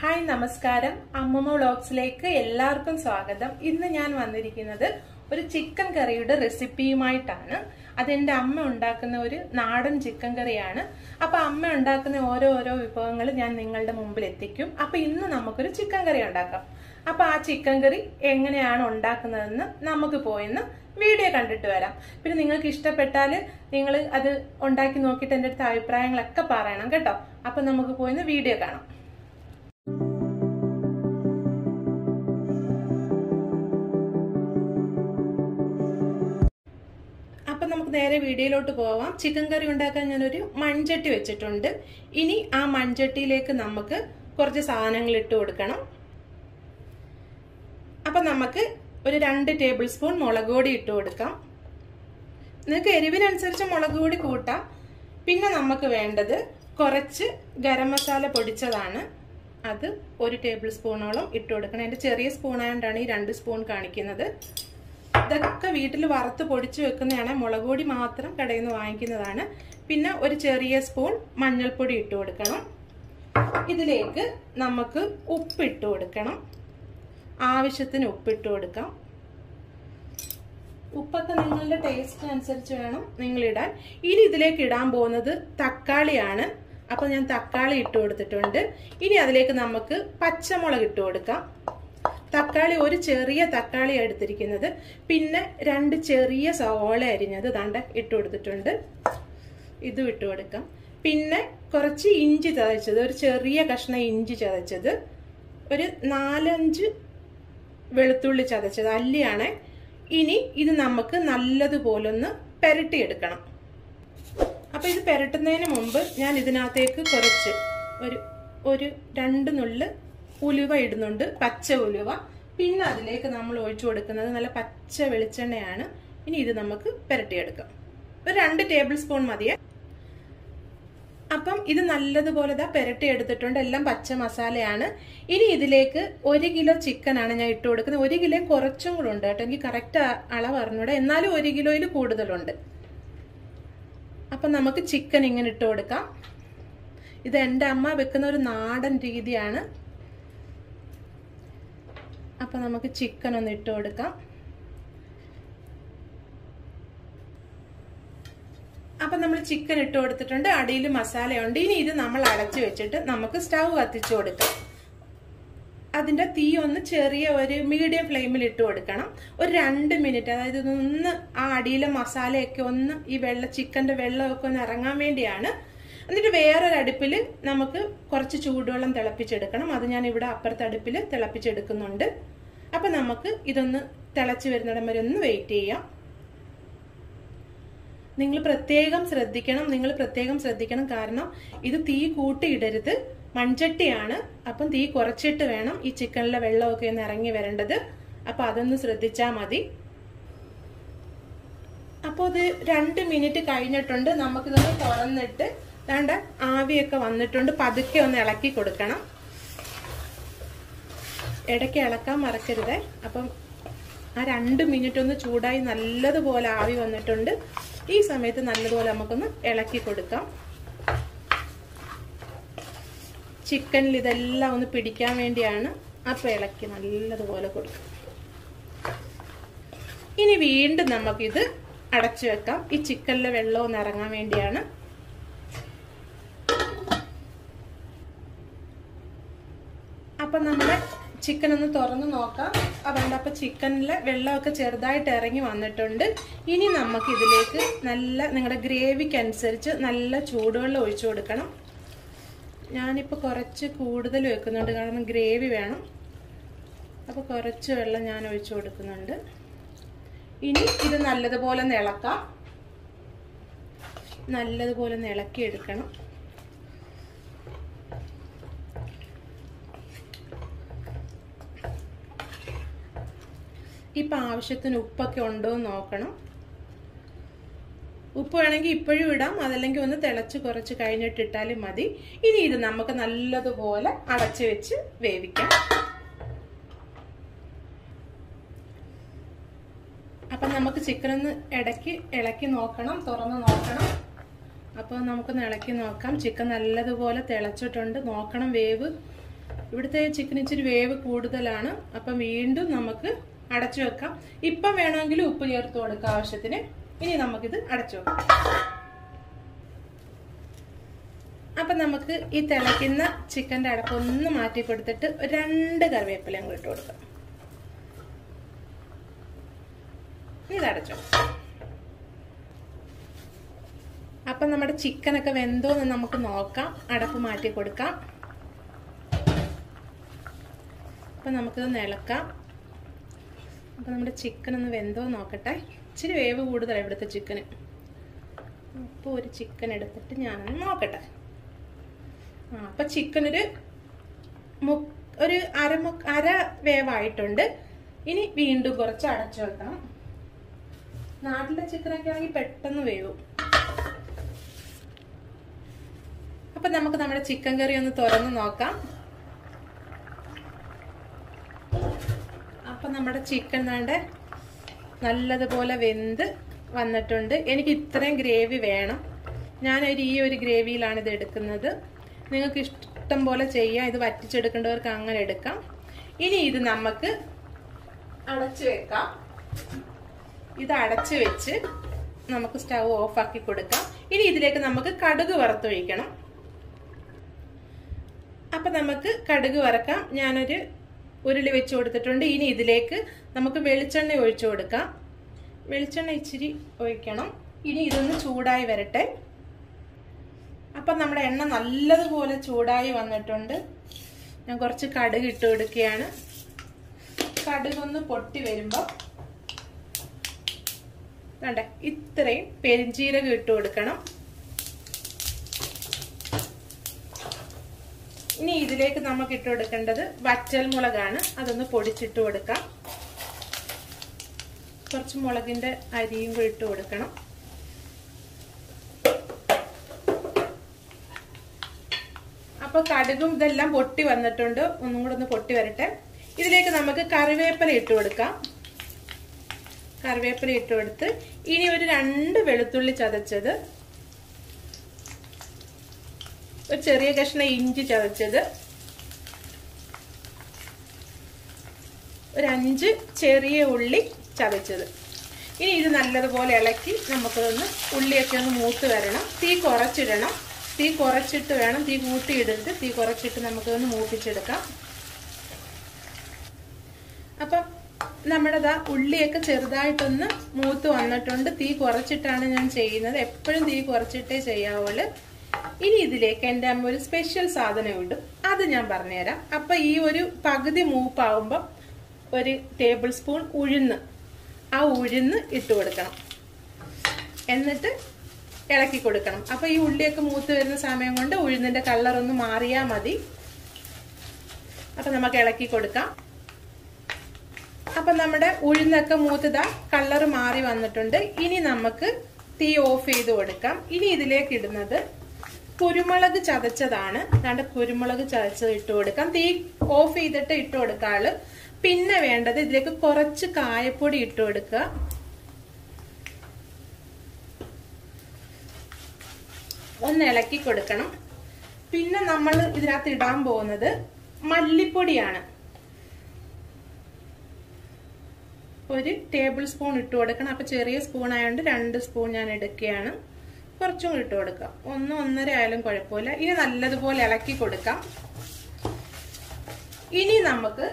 hi നമസ്കാരം അമ്മമ്മ വ്ളോഗ്സിലേക്ക് എല്ലാവർക്കും സ്വാഗതം ഇന്ന് ഞാൻ വന്നിരിക്കുന്നത് ഒരു ചിക്കൻ കറിയുടെ റെസിപ്പിയുമായിട്ടാണ് അതെന്റെ അമ്മ ഉണ്ടാക്കുന്ന ഒരു നാടൻ ചിക്കൻ കറിയാണ് അപ്പൊ അമ്മ ഉണ്ടാക്കുന്ന ഓരോ ഓരോ വിഭവങ്ങൾ ഞാൻ നിങ്ങളുടെ മുമ്പിൽ എത്തിക്കും അപ്പൊ ഇന്ന് നമുക്കൊരു ചിക്കൻ കറി ഉണ്ടാക്കാം അപ്പൊ ആ ചിക്കൻ കറി എങ്ങനെയാണ് ഉണ്ടാക്കുന്നതെന്ന് നമുക്ക് പോയിന്ന് വീഡിയോ കണ്ടിട്ട് വരാം പിന്നെ നിങ്ങൾക്ക് ഇഷ്ടപ്പെട്ടാൽ നിങ്ങൾ അത് ഉണ്ടാക്കി നോക്കിയിട്ട് എൻ്റെ അടുത്ത അഭിപ്രായങ്ങളൊക്കെ പറയണം കേട്ടോ അപ്പൊ നമുക്ക് പോയിന്ന് വീഡിയോ കാണാം അപ്പൊ നമുക്ക് നേരെ വീഡിയോയിലോട്ട് പോവാം ചിക്കൻ കറി ഉണ്ടാക്കാൻ ഞാനൊരു മൺചട്ടി വെച്ചിട്ടുണ്ട് ഇനി ആ മൺചട്ടിയിലേക്ക് നമുക്ക് കുറച്ച് സാധനങ്ങൾ ഇട്ട് കൊടുക്കണം അപ്പൊ നമുക്ക് ഒരു രണ്ട് ടേബിൾ സ്പൂൺ മുളക് പൊടി ഇട്ട് കൊടുക്കാം നിങ്ങൾക്ക് എരിവിനനുസരിച്ച് മുളക് പൊടി കൂട്ടാം പിന്നെ നമുക്ക് വേണ്ടത് കുറച്ച് ഗരം മസാല പൊടിച്ചതാണ് അത് ഒരു ടേബിൾ സ്പൂണോളം ഇട്ട് കൊടുക്കണം എൻ്റെ ചെറിയ സ്പൂൺ ആയതുകൊണ്ടാണ് ഈ രണ്ട് സ്പൂൺ കാണിക്കുന്നത് ഇതൊക്കെ വീട്ടിൽ വറുത്ത് പൊടിച്ച് വെക്കുന്നതാണ് മുളക് പൊടി മാത്രം കടയിൽ നിന്ന് വാങ്ങിക്കുന്നതാണ് പിന്നെ ഒരു ചെറിയ സ്പൂൺ മഞ്ഞൾപ്പൊടി ഇട്ട് കൊടുക്കണം ഇതിലേക്ക് നമുക്ക് ഉപ്പിട്ട് കൊടുക്കണം ആവശ്യത്തിന് ഉപ്പിട്ട് കൊടുക്കാം ഉപ്പൊക്കെ നിങ്ങളുടെ ടേസ്റ്റ് അനുസരിച്ച് വേണം നിങ്ങൾ ഇടാൻ ഇനി ഇതിലേക്ക് ഇടാൻ പോകുന്നത് തക്കാളിയാണ് അപ്പൊ ഞാൻ തക്കാളി ഇട്ട് കൊടുത്തിട്ടുണ്ട് ഇനി അതിലേക്ക് നമുക്ക് പച്ചമുളക് ഇട്ട് കൊടുക്കാം തക്കാളി ഒരു ചെറിയ തക്കാളി എടുത്തിരിക്കുന്നത് പിന്നെ രണ്ട് ചെറിയ സവോള അരിഞ്ഞത് ദാണ്ട ഇട്ട് കൊടുത്തിട്ടുണ്ട് ഇതും ഇട്ട് കൊടുക്കാം പിന്നെ കുറച്ച് ഇഞ്ചി ചതച്ചത് ഒരു ചെറിയ കഷ്ണം ഇഞ്ചി ചതച്ചത് ഒരു നാലഞ്ച് വെളുത്തുള്ളി ചതച്ചത് അല്ലിയാണ് ഇനി ഇത് നമുക്ക് നല്ലതുപോലൊന്ന് പെരട്ടിയെടുക്കണം അപ്പൊ ഇത് പെരട്ടുന്നതിന് മുമ്പ് ഞാൻ ഇതിനകത്തേക്ക് കുറച്ച് ഒരു ഒരു രണ്ട് നുള്ള് ഉലുവ ഇടുന്നുണ്ട് പച്ച ഉലുവ പിന്നെ അതിലേക്ക് നമ്മൾ ഒഴിച്ചു കൊടുക്കുന്നത് നല്ല പച്ച വെളിച്ചെണ്ണയാണ് ഇനി ഇത് നമുക്ക് പെരട്ടിയെടുക്കാം ഒരു രണ്ട് ടേബിൾ സ്പൂൺ മതിയേ അപ്പം ഇത് നല്ലതുപോലെ ഇതാ പെരട്ടി എടുത്തിട്ടുണ്ട് എല്ലാം പച്ച മസാലയാണ് ഇനി ഇതിലേക്ക് ഒരു കിലോ ചിക്കൻ ആണ് ഞാൻ ഇട്ട് കൊടുക്കുന്നത് ഒരു കിലോ കുറച്ചും കൂടെ ഉണ്ട് കേട്ടോ എനിക്ക് കറക്റ്റ് അളവ് അറിഞ്ഞൂടെ എന്നാലും ഒരു കിലോയിൽ കൂടുതലുണ്ട് അപ്പം നമുക്ക് ചിക്കൻ ഇങ്ങനെ ഇട്ട് കൊടുക്കാം ഇത് എൻ്റെ അമ്മ വെക്കുന്ന ഒരു നാടൻ രീതിയാണ് അപ്പം നമുക്ക് ചിക്കൻ ഒന്ന് ഇട്ട് കൊടുക്കാം അപ്പം നമ്മൾ ചിക്കൻ ഇട്ട് കൊടുത്തിട്ടുണ്ട് അടിയിൽ മസാലയുണ്ട് ഇനി ഇത് നമ്മൾ അടച്ചു വെച്ചിട്ട് നമുക്ക് സ്റ്റൗ കത്തിച്ചു കൊടുക്കാം അതിന്റെ തീ ഒന്ന് ചെറിയ ഒരു മീഡിയം ഫ്ലെയിമിൽ ഇട്ട് കൊടുക്കണം ഒരു രണ്ട് മിനിറ്റ് അതായത് ഒന്ന് ആ അടിയിലെ മസാലയൊക്കെ ഒന്ന് ഈ വെള്ള ചിക്കന്റെ വെള്ളമൊക്കെ ഒന്ന് ഇറങ്ങാൻ വേണ്ടിയാണ് എന്നിട്ട് വേറൊരു അടുപ്പിൽ നമുക്ക് കുറച്ച് ചൂടുവെള്ളം തിളപ്പിച്ചെടുക്കണം അത് ഞാൻ ഇവിടെ അപ്പുറത്തെ അടുപ്പിൽ തിളപ്പിച്ചെടുക്കുന്നുണ്ട് അപ്പൊ നമുക്ക് ഇതൊന്ന് തിളച്ച് വരുന്നിടം വരെ ഒന്ന് വെയിറ്റ് ചെയ്യാം നിങ്ങൾ പ്രത്യേകം ശ്രദ്ധിക്കണം നിങ്ങൾ പ്രത്യേകം ശ്രദ്ധിക്കണം കാരണം ഇത് തീ കൂട്ടിയിടരുത് മൺചട്ടിയാണ് അപ്പം തീ കുറച്ചിട്ട് വേണം ഈ ചിക്കനിലെ വെള്ളമൊക്കെ ഒന്ന് ഇറങ്ങി വരേണ്ടത് അപ്പൊ അതൊന്ന് ശ്രദ്ധിച്ചാൽ മതി അപ്പോൾ ഇത് രണ്ട് മിനിറ്റ് കഴിഞ്ഞിട്ടുണ്ട് നമുക്കിതൊന്ന് തുറന്നിട്ട് വേണ്ട ആവിയൊക്കെ വന്നിട്ടുണ്ട് പതുക്കെ ഒന്ന് ഇളക്കി കൊടുക്കണം ഇടയ്ക്ക് ഇളക്കാൻ മറക്കരുതേ അപ്പം ആ രണ്ട് മിനിറ്റ് ഒന്ന് ചൂടായി നല്ലതുപോലെ ആവി വന്നിട്ടുണ്ട് ഈ സമയത്ത് നല്ലതുപോലെ നമുക്കൊന്ന് ഇളക്കി കൊടുക്കാം ചിക്കനിൽ ഇതെല്ലാം ഒന്ന് പിടിക്കാൻ വേണ്ടിയാണ് അപ്പം ഇളക്കി നല്ലതുപോലെ കൊടുക്കും ഇനി വീണ്ടും നമുക്കിത് അടച്ചു വെക്കാം ഈ ചിക്കനിലെ വെള്ളം ഒന്ന് ഇറങ്ങാൻ വേണ്ടിയാണ് അപ്പം നമ്മുടെ ചിക്കൻ ഒന്ന് തുറന്ന് നോക്കാം അതുകൊണ്ട് അപ്പോൾ ചിക്കനിലെ വെള്ളമൊക്കെ ചെറുതായിട്ട് ഇറങ്ങി വന്നിട്ടുണ്ട് ഇനി നമുക്ക് ഇതിലേക്ക് നല്ല നിങ്ങളുടെ ഗ്രേവിക്ക് അനുസരിച്ച് നല്ല ചൂടുവെള്ളം ഒഴിച്ചു കൊടുക്കണം ഞാനിപ്പോൾ കുറച്ച് കൂടുതൽ വെക്കുന്നുണ്ട് കാരണം ഗ്രേവി വേണം അപ്പോൾ കുറച്ച് വെള്ളം ഞാൻ ഒഴിച്ചു കൊടുക്കുന്നുണ്ട് ഇനി ഇത് നല്ലതുപോലെ ഒന്ന് ഇളക്കാം നല്ലതുപോലെ ഒന്ന് ഇളക്കി എടുക്കണം ഇപ്പം ആവശ്യത്തിന് ഉപ്പൊക്കെ ഉണ്ടോ എന്ന് നോക്കണം ഉപ്പ് വേണമെങ്കിൽ ഇപ്പോഴും ഇടാം അതല്ലെങ്കിൽ ഒന്ന് തിളച്ച് കുറച്ച് കഴിഞ്ഞിട്ട് ഇട്ടാലും മതി ഇനി ഇത് നമുക്ക് നല്ലതുപോലെ അടച്ചു വെച്ച് വേവിക്കാം അപ്പം നമുക്ക് ചിക്കൻ ഒന്ന് ഇടയ്ക്ക് ഇളക്കി നോക്കണം തുറന്ന് നോക്കണം അപ്പോൾ നമുക്കൊന്ന് ഇളക്കി നോക്കാം ചിക്കൻ നല്ലതുപോലെ തിളച്ചിട്ടുണ്ട് നോക്കണം വേവ് ഇവിടുത്തെ ചിക്കൻ ഇച്ചിരി വേവ് കൂടുതലാണ് അപ്പം വീണ്ടും നമുക്ക് അടച്ചു വെക്കാം ഇപ്പം വേണമെങ്കിൽ ഉപ്പ് ചേർത്ത് കൊടുക്കാം ആവശ്യത്തിന് ഇനി നമുക്കിത് അടച്ചു വെക്കാം അപ്പം നമുക്ക് ഈ തിളയ്ക്കുന്ന ചിക്കൻ്റെ അടപ്പ് ഒന്ന് മാറ്റി കൊടുത്തിട്ട് ഒരു രണ്ട് കറിവേപ്പിലയും കൂടി ഇട്ട് കൊടുക്കാം ഇത് അടച്ചോ അപ്പം നമ്മുടെ ചിക്കനൊക്കെ വെന്തോന്ന് നമുക്ക് നോക്കാം അടപ്പ് മാറ്റി കൊടുക്കാം അപ്പം നമുക്കിത് നിളക്കാം അപ്പം നമ്മുടെ ചിക്കൻ ഒന്ന് വെന്തോ നോക്കട്ടെ ഇച്ചിരി വേവ് കൂടുതലാണ് ഇവിടുത്തെ ചിക്കന് അപ്പോൾ ഒരു ചിക്കൻ എടുത്തിട്ട് ഞാനൊന്ന് നോക്കട്ടെ ആ അപ്പം ചിക്കൻ ഒരു മു ഒരു അര മു അര വേവായിട്ടുണ്ട് ഇനി വീണ്ടും കുറച്ച് അടച്ചു വെക്കണം നാട്ടിലെ ചിക്കനൊക്കെ ആണെങ്കിൽ പെട്ടെന്ന് വേവും അപ്പൊ നമുക്ക് നമ്മുടെ ചിക്കൻ കറി ഒന്ന് തുറന്ന് നോക്കാം അപ്പൊ നമ്മുടെ ചിക്കൻ വേണ്ട നല്ലതുപോലെ വെന്ത് വന്നിട്ടുണ്ട് എനിക്ക് ഇത്രയും ഗ്രേവി വേണം ഞാനൊരു ഈ ഒരു ഗ്രേവിയിലാണ് ഇത് എടുക്കുന്നത് നിങ്ങൾക്ക് ഇഷ്ടം പോലെ ചെയ്യാം ഇത് വറ്റിച്ചെടുക്കേണ്ടവർക്ക് അങ്ങനെ എടുക്കാം ഇനി ഇത് നമുക്ക് അടച്ചു വെക്കാം ഇത് അടച്ചു വെച്ച് നമുക്ക് സ്റ്റൗ ഓഫ് ആക്കി കൊടുക്കാം ഇനി ഇതിലേക്ക് നമുക്ക് കടുക് വറുത്തൊഴിക്കണം അപ്പൊ നമുക്ക് കടുക് വറക്കാം ഞാനൊരു ഉരുളി വെച്ച് കൊടുത്തിട്ടുണ്ട് ഇനി ഇതിലേക്ക് നമുക്ക് വെളിച്ചെണ്ണ ഒഴിച്ചു കൊടുക്കാം വെളിച്ചെണ്ണ ഇച്ചിരി ഒഴിക്കണം ഇനി ഇതൊന്ന് ചൂടായി വരട്ടെ അപ്പം നമ്മുടെ എണ്ണ നല്ലതുപോലെ ചൂടായി വന്നിട്ടുണ്ട് ഞാൻ കുറച്ച് കടുക് ഇട്ട് കൊടുക്കുകയാണ് കടുകൊന്ന് പൊട്ടി വരുമ്പോൾ വേണ്ട ഇത്രയും പെരിഞ്ചീരകം ഇട്ട് കൊടുക്കണം ഇനി ഇതിലേക്ക് നമുക്ക് ഇട്ട് കൊടുക്കേണ്ടത് വറ്റൽ മുളകാണ് അതൊന്ന് പൊടിച്ചിട്ട് കൊടുക്കാം കുറച്ച് മുളകിന്റെ അരിയും കൂടി ഇട്ട് കൊടുക്കണം അപ്പൊ കടുകും ഇതെല്ലാം പൊട്ടി വന്നിട്ടുണ്ട് ഒന്നും കൂടെ ഒന്ന് പൊട്ടി വരട്ടെ ഇതിലേക്ക് നമുക്ക് കറിവേപ്പില ഇട്ട് കൊടുക്കാം കറിവേപ്പില ഇട്ട് കൊടുത്ത് ഇനി ഒരു രണ്ട് വെളുത്തുള്ളി ചതച്ചത് ഒരു ചെറിയ കഷ്ണം ഇഞ്ചി ചതച്ചത് ഒരു അഞ്ച് ചെറിയ ഉള്ളി ചതച്ചത് ഇനി ഇത് നല്ലതുപോലെ ഇളക്കി നമുക്കൊന്ന് ഉള്ളിയൊക്കെ ഒന്ന് മൂത്ത് വരണം തീ കുറച്ചിടണം തീ കുറച്ചിട്ട് വേണം തീ കൂട്ടിയിടരുത് തീ കുറച്ചിട്ട് നമുക്കൊന്ന് മൂപ്പിച്ചെടുക്കാം അപ്പം നമ്മുടെ ദാ ഉള്ളിയൊക്കെ ചെറുതായിട്ടൊന്ന് മൂത്ത് വന്നിട്ടുണ്ട് തീ കുറച്ചിട്ടാണ് ഞാൻ ചെയ്യുന്നത് എപ്പോഴും തീ കുറച്ചിട്ടേ ചെയ്യാവുള്ളൂ ഇനി ഇതിലേക്ക് എൻ്റെ അമ്മ ഒരു സ്പെഷ്യൽ സാധനം ഇടും അത് ഞാൻ പറഞ്ഞുതരാം അപ്പൊ ഈ ഒരു പകുതി മൂപ്പാവുമ്പോൾ ഒരു ടേബിൾ സ്പൂൺ ഉഴുന്ന് ആ ഉഴുന്ന് ഇട്ട് കൊടുക്കണം എന്നിട്ട് ഇളക്കി കൊടുക്കണം അപ്പൊ ഈ ഉള്ളിയൊക്കെ മൂത്ത് വരുന്ന സമയം കൊണ്ട് ഉഴുന്നിന്റെ കളർ ഒന്ന് മാറിയാൽ മതി അപ്പൊ നമുക്ക് ഇളക്കി കൊടുക്കാം അപ്പൊ നമ്മുടെ ഉഴുന്നൊക്കെ മൂത്തതാ കളർ മാറി വന്നിട്ടുണ്ട് ഇനി നമുക്ക് തീ ഓഫ് ചെയ്ത് കൊടുക്കാം ഇനി ഇതിലേക്ക് ഇടുന്നത് കുരുമുളക് ചതച്ചതാണ് അതാണ്ട് കുരുമുളക് ചതച്ചത് ഇട്ട് കൊടുക്കാം തീ ഓഫ് ചെയ്തിട്ട് ഇട്ട് കൊടുക്കാള് പിന്നെ വേണ്ടത് ഇതിലേക്ക് കുറച്ച് കായപ്പൊടി ഇട്ട് കൊടുക്കുക ഒന്ന് ഇളക്കി കൊടുക്കണം പിന്നെ നമ്മൾ ഇതിനകത്ത് ഇടാൻ പോകുന്നത് മല്ലിപ്പൊടിയാണ് ഒരു ടേബിൾ സ്പൂൺ ഇട്ട് കൊടുക്കണം അപ്പൊ ചെറിയ സ്പൂൺ ആയതുകൊണ്ട് രണ്ട് സ്പൂൺ ഞാൻ എടുക്കുകയാണ് കുറച്ചും ഇട്ട് കൊടുക്കാം ഒന്ന് ഒന്നര ആയാലും കുഴപ്പമില്ല ഇനി നല്ലതുപോലെ ഇളക്കി കൊടുക്കാം ഇനി നമുക്ക്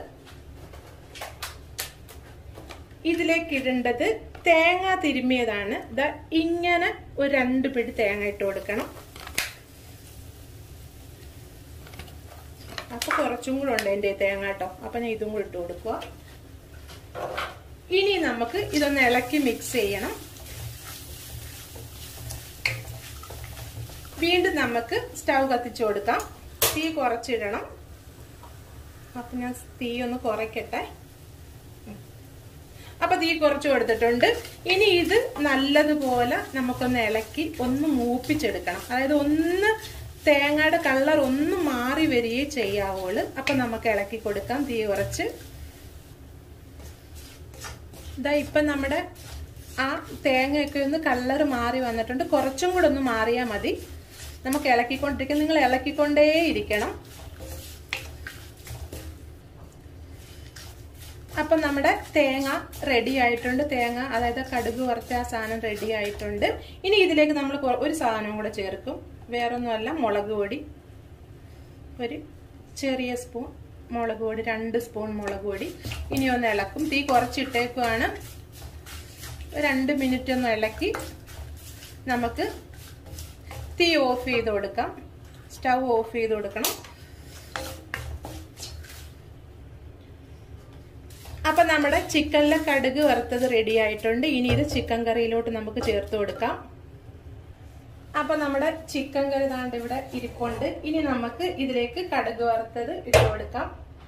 ഇതിലേക്ക് ഇടേണ്ടത് തേങ്ങ തിരുമ്മിയതാണ് ഇത് ഇങ്ങനെ ഒരു രണ്ട് പിടി തേങ്ങ ഇട്ട് കൊടുക്കണം അപ്പൊ കുറച്ചും കൂടെ ഉണ്ട് എൻ്റെ തേങ്ങ കേട്ടോ അപ്പൊ ഞാൻ ഇതും കൂടെ ഇട്ട് കൊടുക്കുക ഇനി നമുക്ക് ഇതൊന്ന് ഇളക്കി മിക്സ് ചെയ്യണം വീണ്ടും നമുക്ക് സ്റ്റൗ കത്തിച്ചു കൊടുക്കാം തീ കുറച്ചിടണം അപ്പൊ ഞാൻ തീ ഒന്ന് കുറയ്ക്കട്ടെ അപ്പൊ തീ കുറച്ച് കൊടുത്തിട്ടുണ്ട് ഇനി ഇത് നല്ലതുപോലെ നമുക്കൊന്ന് ഇളക്കി ഒന്ന് മൂപ്പിച്ചെടുക്കണം അതായത് ഒന്ന് തേങ്ങയുടെ കളർ ഒന്ന് മാറി വരികയെ ചെയ്യാവുള്ളൂ അപ്പൊ നമുക്ക് ഇളക്കി കൊടുക്കാം തീ കുറച്ച് ഇതാ ഇപ്പൊ നമ്മുടെ ആ തേങ്ങയൊക്കെ ഒന്ന് കളർ മാറി വന്നിട്ടുണ്ട് കുറച്ചും കൂടെ ഒന്ന് മാറിയാൽ മതി നമുക്ക് ഇളക്കിക്കൊണ്ടിരിക്കും നിങ്ങൾ ഇളക്കിക്കൊണ്ടേ ഇരിക്കണം അപ്പം നമ്മുടെ തേങ്ങ റെഡി ആയിട്ടുണ്ട് തേങ്ങ അതായത് കടുക് വറുത്ത ആ സാധനം റെഡി ആയിട്ടുണ്ട് ഇനി ഇതിലേക്ക് നമ്മൾ കൊ- ഒരു സാധനം കൂടെ ചേർക്കും വേറൊന്നുമല്ല മുളക് പൊടി ഒരു ചെറിയ സ്പൂൺ മുളക് പൊടി രണ്ട് സ്പൂൺ മുളക് പൊടി ഇനി ഒന്ന് ഇളക്കും തീ കുറച്ചിട്ടേക്കുവാണ് രണ്ട് മിനിറ്റ് ഒന്ന് ഇളക്കി നമുക്ക് തീ ഓഫ് ചെയ്ത് കൊടുക്കാം സ്റ്റൗ ഓഫ് ചെയ്ത് കൊടുക്കണം അപ്പൊ നമ്മുടെ ചിക്കനിലെ കടുക് വറുത്തത് റെഡി ആയിട്ടുണ്ട് ഇനി ഇത് ചിക്കൻ കറിയിലോട്ട് നമുക്ക് ചേർത്ത് കൊടുക്കാം അപ്പൊ നമ്മുടെ ചിക്കൻ കറി താണ്ട് ഇവിടെ ഇരിപ്പുണ്ട് ഇനി നമുക്ക് ഇതിലേക്ക് കടുക് വറുത്തത് ഇട്ട് കൊടുക്കാം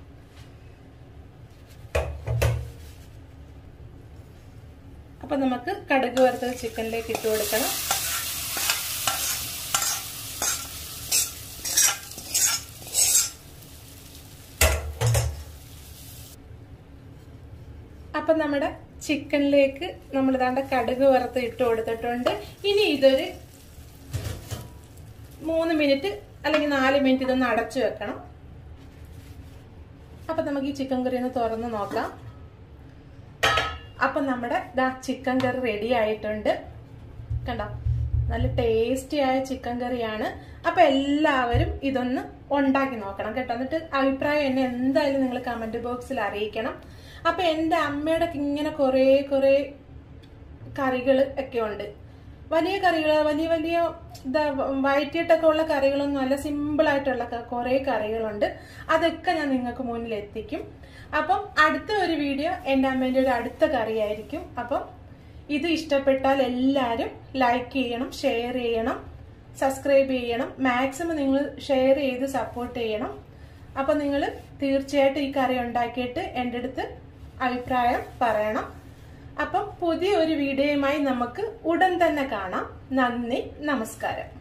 അപ്പൊ നമുക്ക് കടുക് വറുത്തത് ചിക്കനിലേക്ക് ഇട്ട് കൊടുക്കണം അപ്പൊ നമ്മുടെ ചിക്കനിലേക്ക് നമ്മൾ ഇതാണ്ട് കടുക് വറുത്ത് ഇട്ട് കൊടുത്തിട്ടുണ്ട് ഇനി ഇതൊരു മൂന്ന് മിനിറ്റ് അല്ലെങ്കിൽ നാല് മിനിറ്റ് ഇതൊന്ന് അടച്ചു വെക്കണം അപ്പൊ നമുക്ക് ഈ ചിക്കൻ കറി ഒന്ന് തുറന്ന് നോക്കാം അപ്പൊ നമ്മുടെ ദാ ചിക്കൻ കറി റെഡി ആയിട്ടുണ്ട് കണ്ടോ നല്ല ടേസ്റ്റി ആയ ചിക്കൻ കറിയാണ് അപ്പൊ എല്ലാവരും ഇതൊന്ന് ഉണ്ടാക്കി നോക്കണം കേട്ടോ എന്നിട്ട് അഭിപ്രായം എന്നെ എന്തായാലും നിങ്ങൾ കമന്റ് ബോക്സിൽ അറിയിക്കണം അപ്പൊ എന്റെ അമ്മയുടെ ഇങ്ങനെ കുറെ കുറെ കറികൾ ഒക്കെ ഉണ്ട് വലിയ കറികൾ വലിയ വലിയ ഇതാ വയറ്റിയിട്ടൊക്കെ ഉള്ള കറികളൊന്നും അല്ല സിമ്പിൾ ആയിട്ടുള്ള കുറെ കറികളുണ്ട് അതൊക്കെ ഞാൻ നിങ്ങൾക്ക് മുന്നിൽ എത്തിക്കും അപ്പം അടുത്ത ഒരു വീഡിയോ എൻ്റെ അമ്മേൻ്റെ ഒരു അടുത്ത കറിയായിരിക്കും അപ്പം ഇത് ഇഷ്ടപ്പെട്ടാൽ എല്ലാവരും ലൈക്ക് ചെയ്യണം ഷെയർ ചെയ്യണം സബ്സ്ക്രൈബ് ചെയ്യണം മാക്സിമം നിങ്ങൾ ഷെയർ ചെയ്ത് സപ്പോർട്ട് ചെയ്യണം അപ്പം നിങ്ങൾ തീർച്ചയായിട്ടും ഈ കറി ഉണ്ടാക്കിയിട്ട് എൻ്റെ അടുത്ത് അഭിപ്രായം പറയണം അപ്പം പുതിയ ഒരു വീഡിയോയുമായി നമുക്ക് ഉടൻ തന്നെ കാണാം നന്ദി നമസ്കാരം